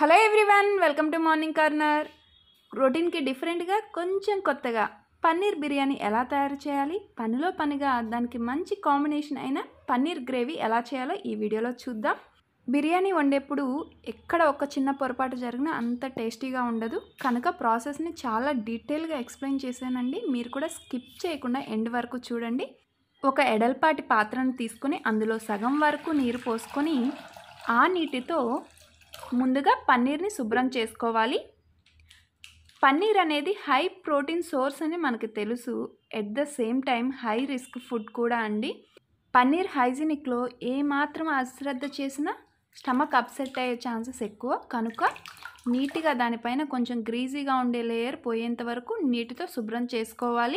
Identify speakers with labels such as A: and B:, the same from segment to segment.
A: hello everyone welcome to morning corner రొటీన్కి డిఫరెంట్గా కొంచెం కొత్తగా పన్నీర్ బిర్యానీ ఎలా తయారు చేయాలి పనిలో పనిగా దానికి మంచి కాంబినేషన్ అయిన పన్నీర్ గ్రేవీ ఎలా చేయాలో ఈ వీడియోలో చూద్దాం బిర్యానీ వండేప్పుడు ఎక్కడ ఒక చిన్న పొరపాటు జరిగినా అంత టేస్టీగా ఉండదు కనుక ప్రాసెస్ని చాలా డీటెయిల్గా ఎక్స్ప్లెయిన్ చేశానండి మీరు కూడా స్కిప్ చేయకుండా ఎండ్ వరకు చూడండి ఒక ఎడల్పాటి పాత్రను తీసుకొని అందులో సగం వరకు నీరు పోసుకొని ఆ నీటితో ముందుగా పన్నీర్ని శుభ్రం చేసుకోవాలి పన్నీర్ అనేది హై ప్రోటీన్ సోర్స్ అని మనకు తెలుసు at the same time high risk food కూడా అండి పన్నీర్ హైజీనిక్లో ఏమాత్రం అశ్రద్ధ చేసినా స్టమక్ అప్సెట్ అయ్యే ఛాన్సెస్ ఎక్కువ కనుక నీట్గా దానిపైన కొంచెం గ్రీజీగా ఉండే లేయర్ పోయేంత వరకు నీటితో శుభ్రం చేసుకోవాలి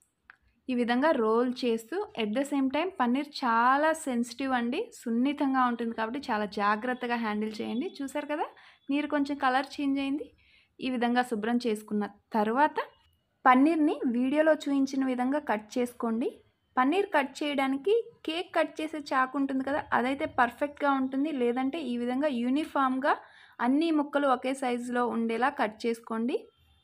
A: ఈ విధంగా రోల్ చేస్తూ at the same time paneer చాలా సెన్సిటివ్ అండి సున్నితంగా ఉంటుంది కాబట్టి చాలా జాగ్రత్తగా హ్యాండిల్ చేయండి చూసారు కదా నీరు కొంచెం కలర్ చేంజ్ అయింది ఈ విధంగా శుభ్రం చేసుకున్న తర్వాత పన్నీర్ని వీడియోలో చూపించిన విధంగా కట్ చేసుకోండి పన్నీర్ కట్ చేయడానికి కేక్ కట్ చేసే చాకు ఉంటుంది కదా అదైతే పర్ఫెక్ట్గా ఉంటుంది లేదంటే ఈ విధంగా యూనిఫామ్గా అన్ని ముక్కలు ఒకే సైజులో ఉండేలా కట్ చేసుకోండి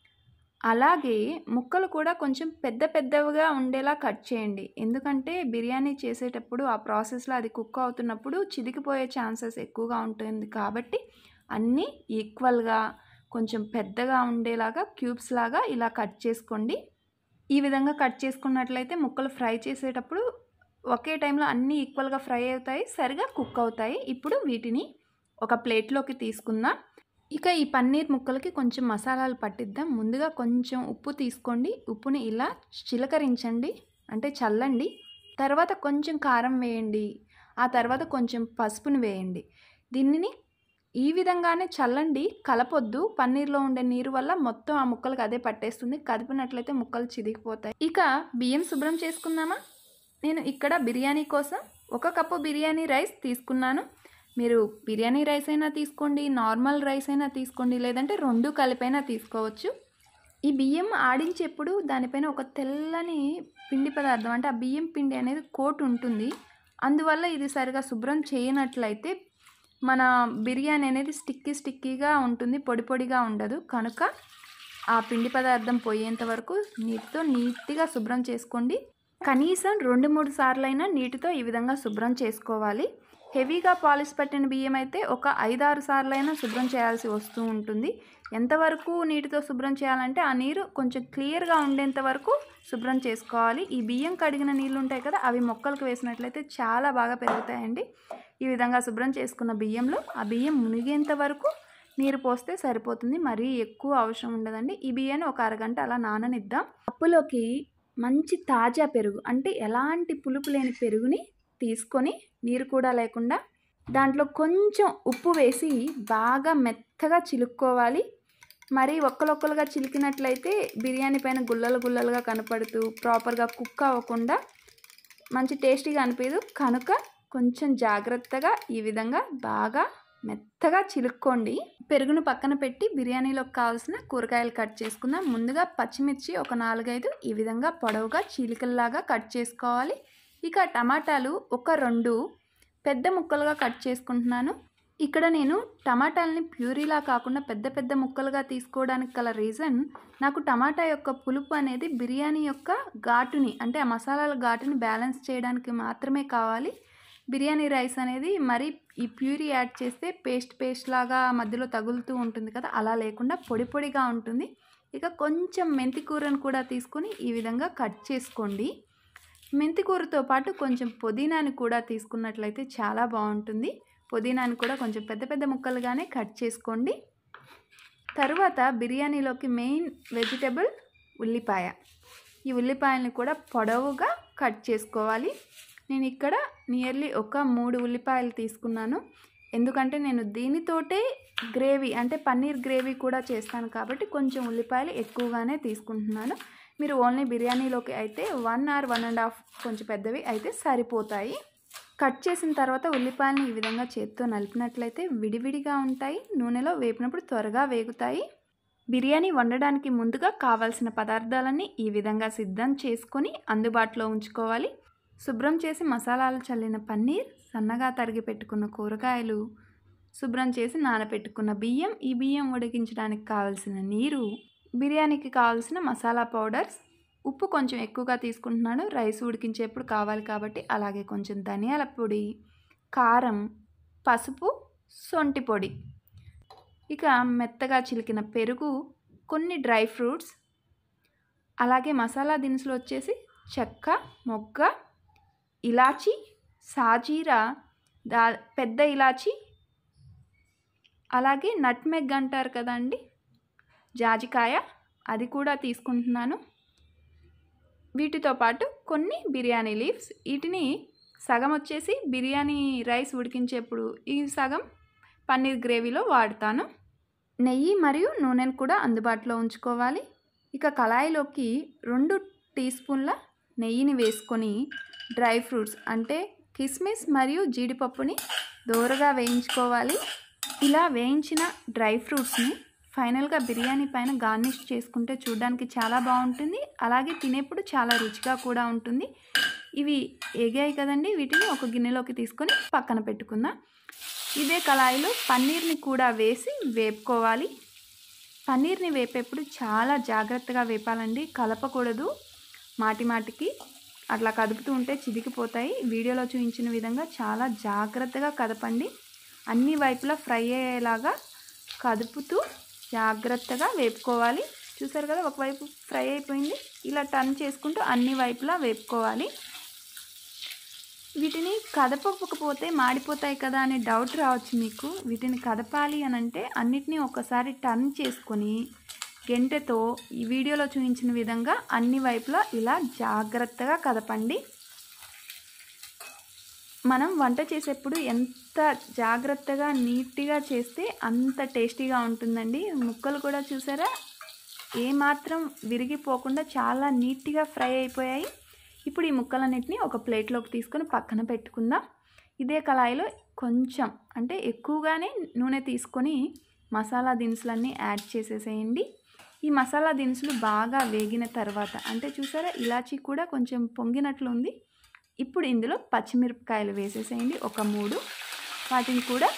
A: అలాగే ముక్కలు కూడా కొంచెం పెద్ద పెద్దవిగా ఉండేలా కట్ చేయండి ఎందుకంటే బిర్యానీ చేసేటప్పుడు ఆ ప్రాసెస్లో అది కుక్ అవుతున్నప్పుడు చిదికిపోయే ఛాన్సెస్ ఎక్కువగా ఉంటుంది కాబట్టి అన్నీ ఈక్వల్గా కొంచెం పెద్దగా ఉండేలాగా క్యూబ్స్ లాగా ఇలా కట్ చేసుకోండి ఈ విధంగా కట్ చేసుకున్నట్లయితే ముక్కలు ఫ్రై చేసేటప్పుడు ఒకే టైంలో అన్నీ ఈక్వల్గా ఫ్రై అవుతాయి సరిగా కుక్ అవుతాయి ఇప్పుడు వీటిని ఒక ప్లేట్లోకి తీసుకుందాం ఇక ఈ పన్నీర్ ముక్కలకి కొంచెం మసాలాలు పట్టిద్దాం ముందుగా కొంచెం ఉప్పు తీసుకోండి ఉప్పుని ఇలా చిలకరించండి అంటే చల్లండి తర్వాత కొంచెం కారం వేయండి ఆ తర్వాత కొంచెం పసుపుని వేయండి దీనిని ఈ విధంగానే చల్లండి కలపొద్దు పన్నీర్లో ఉండే నీరు వల్ల మొత్తం ఆ ముక్కలకు అదే పట్టేస్తుంది కదిపినట్లయితే ముక్కలు చిదిగిపోతాయి ఇక బియ్యం శుభ్రం చేసుకుందామా నేను ఇక్కడ బిర్యానీ కోసం ఒక కప్పు బిర్యానీ రైస్ తీసుకున్నాను మీరు బిర్యానీ రైస్ అయినా తీసుకోండి నార్మల్ రైస్ అయినా తీసుకోండి లేదంటే రెండు కలిపైనా తీసుకోవచ్చు ఈ బియ్యం ఆడించేప్పుడు దానిపైన ఒక తెల్లని పిండి పదార్థం అంటే ఆ బియ్యం పిండి అనేది కోట్ ఉంటుంది అందువల్ల ఇది సరిగా శుభ్రం చేయనట్లయితే మన బిర్యానీ అనేది స్టిక్కీ స్టిక్కీగా ఉంటుంది పొడి పొడిగా ఉండదు కనుక ఆ పిండి పదార్థం పోయేంత వరకు నీటితో నీట్గా శుభ్రం చేసుకోండి కనీసం రెండు మూడు సార్లు అయినా నీటితో ఈ విధంగా శుభ్రం చేసుకోవాలి హెవీగా పాలిష్ పట్టిన బియ్యం అయితే ఒక ఐదారు సార్లు అయినా శుభ్రం చేయాల్సి వస్తూ ఉంటుంది ఎంతవరకు నీటితో శుభ్రం చేయాలంటే ఆ నీరు కొంచెం క్లియర్గా ఉండేంత వరకు శుభ్రం చేసుకోవాలి ఈ బియ్యం కడిగిన నీళ్ళు ఉంటాయి కదా అవి మొక్కలకు వేసినట్లయితే చాలా బాగా పెరుగుతాయండి ఈ విధంగా శుభ్రం చేసుకున్న బియ్యంలో ఆ బియ్యం మునిగేంత వరకు నీరు పోస్తే సరిపోతుంది మరీ ఎక్కువ అవసరం ఉండదండి ఈ బియ్యాన్ని ఒక అరగంట అలా నాననిద్దాం కప్పులోకి మంచి తాజా పెరుగు అంటే ఎలాంటి పులుపు లేని పెరుగుని తీసుకొని నీరు కూడా లేకుండా దాంట్లో కొంచెం ఉప్పు వేసి బాగా మెత్తగా చిలుక్కోవాలి మరి ఒక్కలొక్కలుగా చిలికినట్లయితే బిర్యానీ పైన గుల్లలు గుల్లలుగా కనపడుతూ ప్రాపర్గా కుక్ అవ్వకుండా మంచి టేస్టీగా అనిపించదు కనుక కొంచెం జాగ్రత్తగా ఈ విధంగా బాగా మెత్తగా చిలుక్కోండి పెరుగును పక్కన పెట్టి బిర్యానీలోకి కావాల్సిన కూరగాయలు కట్ చేసుకుందాం ముందుగా పచ్చిమిర్చి ఒక నాలుగైదు ఈ విధంగా పొడవుగా చీలికల్లాగా కట్ చేసుకోవాలి ఇక టమాటాలు ఒక రెండు పెద్ద ముక్కలుగా కట్ చేసుకుంటున్నాను ఇక్కడ నేను టమాటాలని ప్యూరీలా కాకుండా పెద్ద పెద్ద ముక్కలుగా తీసుకోవడానికి గల రీజన్ నాకు టమాటా యొక్క పులుపు అనేది బిర్యానీ యొక్క ఘాటుని అంటే ఆ మసాలాల ఘాటుని బ్యాలెన్స్ చేయడానికి మాత్రమే కావాలి బిర్యానీ రైస్ అనేది మరి ఈ ప్యూరీ యాడ్ చేస్తే పేస్ట్ పేస్ట్ లాగా మధ్యలో తగులుతూ ఉంటుంది కదా అలా లేకుండా పొడి పొడిగా ఉంటుంది ఇక కొంచెం మెంతి కూరను కూడా తీసుకొని ఈ విధంగా కట్ చేసుకోండి మెంతి కూరతో పాటు కొంచెం పుదీనాని కూడా తీసుకున్నట్లయితే చాలా బాగుంటుంది పుదీనాని కూడా కొంచెం పెద్ద పెద్ద ముక్కలుగానే కట్ చేసుకోండి తరువాత బిర్యానీలోకి మెయిన్ వెజిటబుల్ ఉల్లిపాయ ఈ ఉల్లిపాయలని కూడా పొడవుగా కట్ చేసుకోవాలి నేను ఇక్కడ నియర్లీ ఒక మూడు ఉల్లిపాయలు తీసుకున్నాను ఎందుకంటే నేను దీనితోటే గ్రేవీ అంటే పన్నీర్ గ్రేవీ కూడా చేస్తాను కాబట్టి కొంచెం ఉల్లిపాయలు ఎక్కువగానే తీసుకుంటున్నాను మీరు ఓన్లీ బిర్యానీలోకి అయితే one or one and half కొంచెం పెద్దవి అయితే సరిపోతాయి కట్ చేసిన తర్వాత ఉల్లిపాయలని ఈ విధంగా చేత్తో నలిపినట్లయితే విడివిడిగా ఉంటాయి నూనెలో వేపినప్పుడు త్వరగా వేగుతాయి బిర్యానీ వండడానికి ముందుగా కావాల్సిన పదార్థాలన్నీ ఈ విధంగా సిద్ధం చేసుకొని అందుబాటులో ఉంచుకోవాలి శుభ్రం చేసి మసాలాలు చల్లిన పన్నీర్ సన్నగా తరిగి పెట్టుకున్న కూరగాయలు శుభ్రం చేసి నానబెట్టుకున్న బియ్యం ఈ బియ్యం ఉడికించడానికి కావాల్సిన నీరు బిర్యానీకి కావాల్సిన మసాలా పౌడర్స్ ఉప్పు కొంచెం ఎక్కువగా తీసుకుంటున్నాను రైస్ ఉడికించేప్పుడు కావాలి కాబట్టి అలాగే కొంచెం ధనియాల పొడి కారం పసుపు సొంటి పొడి ఇక మెత్తగా చిలికిన పెరుగు కొన్ని డ్రై ఫ్రూట్స్ అలాగే మసాలా దినుసులు వచ్చేసి చెక్క మొగ్గ ఇలాచి సాజీరా దా పెద్ద ఇలాచి అలాగే నట్మెగ్ అంటారు కదండి జాజికాయ అది కూడా తీసుకుంటున్నాను వీటితో పాటు కొన్ని బిర్యానీ లీవ్స్ వీటిని సగం వచ్చేసి బిర్యానీ రైస్ ఉడికించేప్పుడు ఈ సగం పన్నీర్ గ్రేవీలో వాడతాను నెయ్యి మరియు నూనెను కూడా అందుబాటులో ఉంచుకోవాలి ఇక కళాయిలోకి రెండు టీ స్పూన్ల నెయ్యిని వేసుకొని డ్రై ఫ్రూట్స్ అంటే కిస్మిస్ మరియు జీడిపప్పుని దోరగా వేయించుకోవాలి ఇలా వేయించిన డ్రై ఫ్రూట్స్ని ఫైనల్గా బిర్యానీ పైన గార్నిష్ చేసుకుంటే చూడడానికి చాలా బాగుంటుంది అలాగే తినేప్పుడు చాలా రుచిగా కూడా ఉంటుంది ఇవి ఎగాయి కదండి వీటిని ఒక గిన్నెలోకి తీసుకొని పక్కన పెట్టుకుందాం ఇదే కళాయిలో పన్నీర్ని కూడా వేసి వేపుకోవాలి పన్నీర్ని వేపేప్పుడు చాలా జాగ్రత్తగా వేపాలండి కలపకూడదు మాటి మాటికి అట్లా కదుపుతూ ఉంటే చిదికిపోతాయి వీడియోలో చూపించిన విధంగా చాలా జాగ్రత్తగా కదపండి అన్ని వైపులా ఫ్రై అయ్యేలాగా కదుపుతూ జాగ్రత్తగా వేపుకోవాలి చూసారు కదా ఒకవైపు ఫ్రై అయిపోయింది ఇలా టర్న్ చేసుకుంటూ అన్ని వైపులా వేపుకోవాలి వీటిని కదపకపోతే మాడిపోతాయి కదా అనే డౌట్ రావచ్చు మీకు వీటిని కదపాలి అని అంటే అన్నిటినీ ఒకసారి టర్న్ చేసుకొని గెంటెతో ఈ వీడియోలో చూపించిన విధంగా అన్ని వైపులా ఇలా జాగ్రత్తగా కదపండి మనం వంట చేసేప్పుడు ఎంత జాగ్రత్తగా నీట్గా చేస్తే అంత టేస్టీగా ఉంటుందండి ముక్కలు కూడా చూసారా ఏమాత్రం విరిగిపోకుండా చాలా నీట్గా ఫ్రై అయిపోయాయి ఇప్పుడు ఈ ముక్కలన్నిటిని ఒక ప్లేట్లోకి తీసుకొని పక్కన పెట్టుకుందాం ఇదే కళాయిలో కొంచెం అంటే ఎక్కువగానే నూనె తీసుకొని మసాలా దినుసులన్నీ యాడ్ చేసేసేయండి ఈ మసాలా దినుసులు బాగా వేగిన తర్వాత అంటే చూసారా ఇలాచీ కూడా కొంచెం పొంగినట్లు ఉంది ఇప్పుడు ఇందులో పచ్చిమిరపకాయలు వేసేసేయండి ఒక మూడు వాటిని కూడా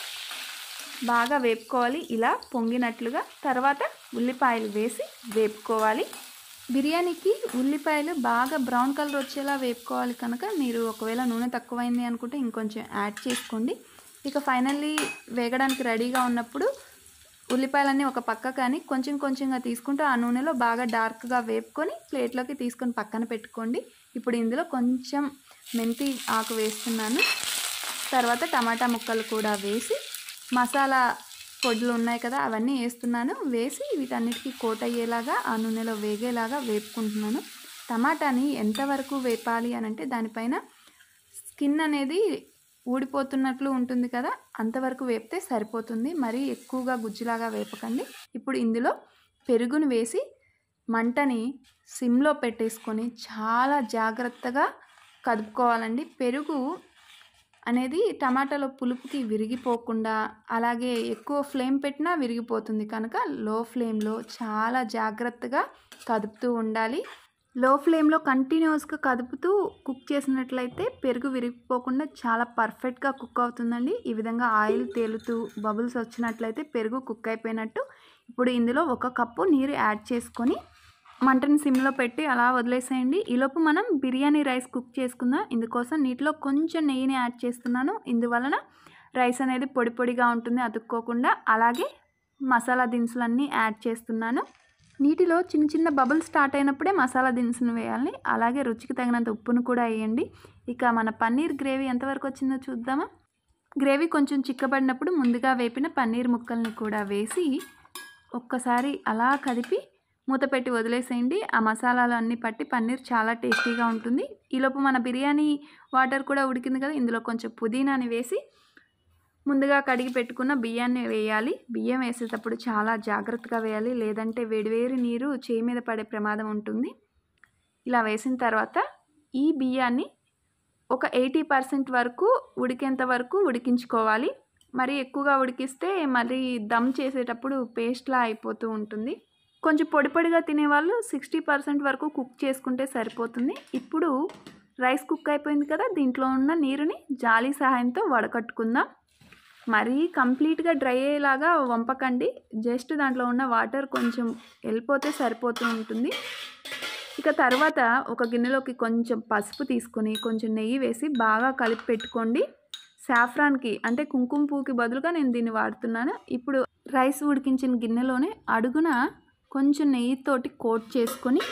A: బాగా వేపుకోవాలి ఇలా పొంగినట్లుగా తర్వాత ఉల్లిపాయలు వేసి వేపుకోవాలి బిర్యానీకి ఉల్లిపాయలు బాగా బ్రౌన్ కలర్ వచ్చేలా వేపుకోవాలి కనుక మీరు ఒకవేళ నూనె తక్కువైంది అనుకుంటే ఇంకొంచెం యాడ్ చేసుకోండి ఇక ఫైనల్లీ వేగడానికి రెడీగా ఉన్నప్పుడు ఉల్లిపాయలన్నీ ఒక పక్క కానీ కొంచెం కొంచెంగా తీసుకుంటూ ఆ నూనెలో బాగా డార్క్గా వేపుకొని ప్లేట్లోకి తీసుకొని పక్కన పెట్టుకోండి ఇప్పుడు ఇందులో కొంచెం మెంతి ఆకు వేస్తున్నాను తర్వాత టమాటా ముక్కలు కూడా వేసి మసాలా పొడులు ఉన్నాయి కదా అవన్నీ వేస్తున్నాను వేసి వీటన్నిటికీ కోట్ అయ్యేలాగా ఆ నూనెలో వేగేలాగా వేపుకుంటున్నాను టమాటాని ఎంతవరకు వేపాలి అని అంటే దానిపైన స్కిన్ అనేది ఊడిపోతున్నట్లు ఉంటుంది కదా అంతవరకు వేపితే సరిపోతుంది మరీ ఎక్కువగా గుజ్జులాగా వేపకండి ఇప్పుడు ఇందులో పెరుగును వేసి మంటని సిమ్లో పెట్టేసుకొని చాలా జాగ్రత్తగా కదుపుకోవాలండి పెరుగు అనేది టమాటాలో పులుపుకి విరిగిపోకుండా అలాగే ఎక్కువ ఫ్లేమ్ పెట్టినా విరిగిపోతుంది కనుక లో ఫ్లేమ్లో చాలా జాగ్రత్తగా కదుపుతూ ఉండాలి లో ఫ్లేమ్లో కంటిన్యూస్గా కదుపుతూ కుక్ చేసినట్లయితే పెరుగు విరిగిపోకుండా చాలా పర్ఫెక్ట్గా కుక్ అవుతుందండి ఈ విధంగా ఆయిల్ తేలుతూ బబుల్స్ వచ్చినట్లయితే పెరుగు కుక్ అయిపోయినట్టు ఇప్పుడు ఇందులో ఒక కప్పు నీరు యాడ్ చేసుకొని మంటని సిమ్లో పెట్టి అలా వదిలేసేయండి ఈలోపు మనం బిర్యానీ రైస్ కుక్ చేసుకుందాం ఇందుకోసం నీటిలో కొంచెం నెయ్యిని యాడ్ చేస్తున్నాను ఇందువలన రైస్ అనేది పొడి పొడిగా ఉంటుంది అతుక్కోకుండా అలాగే మసాలా దినుసులన్నీ యాడ్ చేస్తున్నాను నీటిలో చిన్న చిన్న బబుల్స్ స్టార్ట్ అయినప్పుడే మసాలా దినుసును వేయాలి అలాగే రుచికి తగినంత ఉప్పును కూడా వేయండి ఇక మన పన్నీర్ గ్రేవీ ఎంతవరకు వచ్చిందో చూద్దామా గ్రేవీ కొంచెం చిక్కబడినప్పుడు ముందుగా వేపిన పన్నీర్ ముక్కల్ని కూడా వేసి ఒక్కసారి అలా కదిపి మూత పెట్టి వదిలేసేయండి ఆ మసాలాలు అన్నీ పట్టి పన్నీర్ చాలా టేస్టీగా ఉంటుంది ఈలోపు మన బిర్యానీ వాటర్ కూడా ఉడికింది కదా ఇందులో కొంచెం పుదీనాని వేసి ముందుగా కడిగి పెట్టుకున్న బియ్యాన్ని వేయాలి బియ్యం వేసేటప్పుడు చాలా జాగ్రత్తగా వేయాలి లేదంటే వేడివేడి నీరు చేయి మీద పడే ప్రమాదం ఉంటుంది ఇలా వేసిన తర్వాత ఈ బియ్యాన్ని ఒక ఎయిటీ పర్సెంట్ వరకు ఉడికేంత వరకు ఉడికించుకోవాలి మరి ఎక్కువగా ఉడికిస్తే మరి దమ్ చేసేటప్పుడు పేస్ట్లా అయిపోతూ ఉంటుంది కొంచెం పొడి పొడిగా తినేవాళ్ళు సిక్స్టీ పర్సెంట్ వరకు కుక్ చేసుకుంటే సరిపోతుంది ఇప్పుడు రైస్ కుక్ అయిపోయింది కదా దీంట్లో ఉన్న నీరుని జాలి సహాయంతో వడకట్టుకుందాం మరీ కంప్లీట్గా డ్రై అయ్యేలాగా వంపకండి జస్ట్ దాంట్లో ఉన్న వాటర్ కొంచెం వెళ్ళిపోతే సరిపోతూ ఉంటుంది ఇక తర్వాత ఒక గిన్నెలోకి కొంచెం పసుపు తీసుకొని కొంచెం నెయ్యి వేసి బాగా కలిపి పెట్టుకోండి సాఫ్రాన్కి అంటే కుంకుమ పువ్వుకి బదులుగా నేను దీన్ని వాడుతున్నాను ఇప్పుడు రైస్ ఉడికించిన గిన్నెలోనే అడుగున కొంచెం నెయ్యితోటి కోట్ చేసుకొని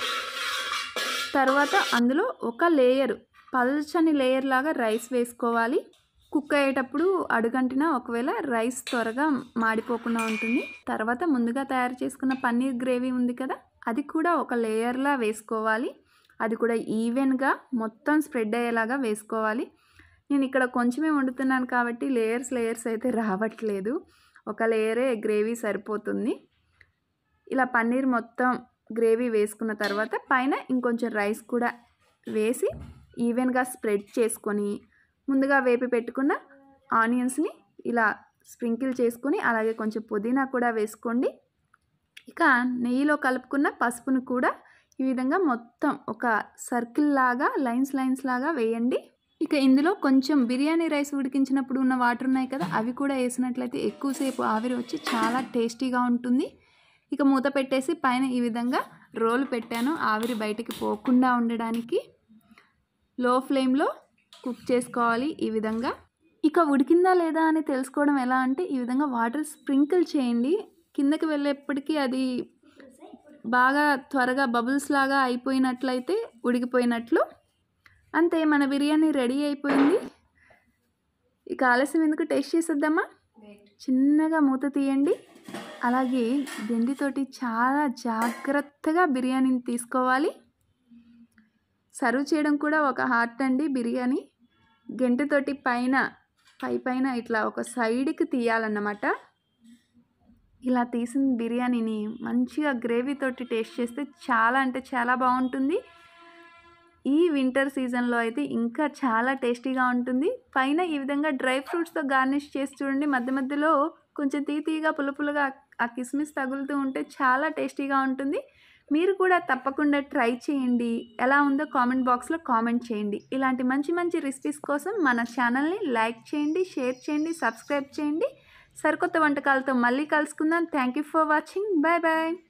A: తర్వాత అందులో ఒక లేయర్ పల్చని లేయర్ లాగా రైస్ వేసుకోవాలి కుక్ అయ్యేటప్పుడు అడుగంటిన ఒకవేళ రైస్ త్వరగా మాడిపోకుండా ఉంటుంది తర్వాత ముందుగా తయారు చేసుకున్న పన్నీర్ గ్రేవీ ఉంది కదా అది కూడా ఒక లేయర్లా వేసుకోవాలి అది కూడా ఈవెన్గా మొత్తం స్ప్రెడ్ అయ్యేలాగా వేసుకోవాలి నేను ఇక్కడ కొంచెమే వండుతున్నాను కాబట్టి లేయర్స్ లేయర్స్ అయితే రావట్లేదు ఒక లేయరే గ్రేవీ సరిపోతుంది ఇలా పన్నీర్ మొత్తం గ్రేవీ వేసుకున్న తర్వాత పైన ఇంకొంచెం రైస్ కూడా వేసి ఈవెన్గా స్ప్రెడ్ చేసుకొని ముందుగా వేపి పెట్టుకున్న ఆనియన్స్ని ఇలా స్ప్రింకిల్ చేసుకొని అలాగే కొంచెం పుదీనా కూడా వేసుకోండి ఇక నెయ్యిలో కలుపుకున్న పసుపును కూడా ఈ విధంగా మొత్తం ఒక సర్కిల్ లాగా లైన్స్ లైన్స్ లాగా వేయండి ఇక ఇందులో కొంచెం బిర్యానీ రైస్ ఉడికించినప్పుడు ఉన్న వాటర్ ఉన్నాయి కదా అవి కూడా వేసినట్లయితే ఎక్కువసేపు ఆవిరి వచ్చి చాలా టేస్టీగా ఉంటుంది ఇక మూత పెట్టేసి పైన ఈ విధంగా రోల్ పెట్టాను ఆవిరి బయటికి పోకుండా ఉండడానికి లో ఫ్లేమ్లో కుక్ చేసుకోవాలి ఈ విధంగా ఇక ఉడికిందా లేదా అని తెలుసుకోవడం ఎలా అంటే ఈ విధంగా వాటర్ స్ప్రింకిల్ చేయండి కిందకి వెళ్ళేప్పటికీ అది బాగా త్వరగా బబుల్స్ లాగా అయిపోయినట్లయితే ఉడికిపోయినట్లు అంతే మన బిర్యానీ రెడీ అయిపోయింది ఇక ఆలస్యం ఎందుకు టేస్ట్ చేసేద్దామా చిన్నగా మూత తీయండి అలాగే గెండితోటి చాలా జాగ్రత్తగా బిర్యానీని తీసుకోవాలి సర్వ్ చేయడం కూడా ఒక హార్ట్ అండి బిర్యానీ గెంటతోటి పైన పై పైన ఇట్లా ఒక సైడ్కి తీయాలన్నమాట ఇలా తీసిన బిర్యానీని మంచిగా గ్రేవీతోటి టేస్ట్ చేస్తే చాలా అంటే చాలా బాగుంటుంది ఈ వింటర్ సీజన్లో అయితే ఇంకా చాలా టేస్టీగా ఉంటుంది పైన ఈ విధంగా డ్రై ఫ్రూట్స్తో గార్నిష్ చేసి చూడండి మధ్య మధ్యలో కొంచెం తీతీగా పులుపులుగా ఆ కిస్మిస్ తగులుతూ ఉంటే చాలా టేస్టీగా ఉంటుంది మీరు కూడా తప్పకుండా ట్రై చేయండి ఎలా ఉందో కామెంట్ బాక్స్లో కామెంట్ చేయండి ఇలాంటి మంచి మంచి రెసిపీస్ కోసం మన ఛానల్ని లైక్ చేయండి షేర్ చేయండి సబ్స్క్రైబ్ చేయండి సరికొత్త వంటకాలతో మళ్ళీ కలుసుకుందాం thank you for watching bye bye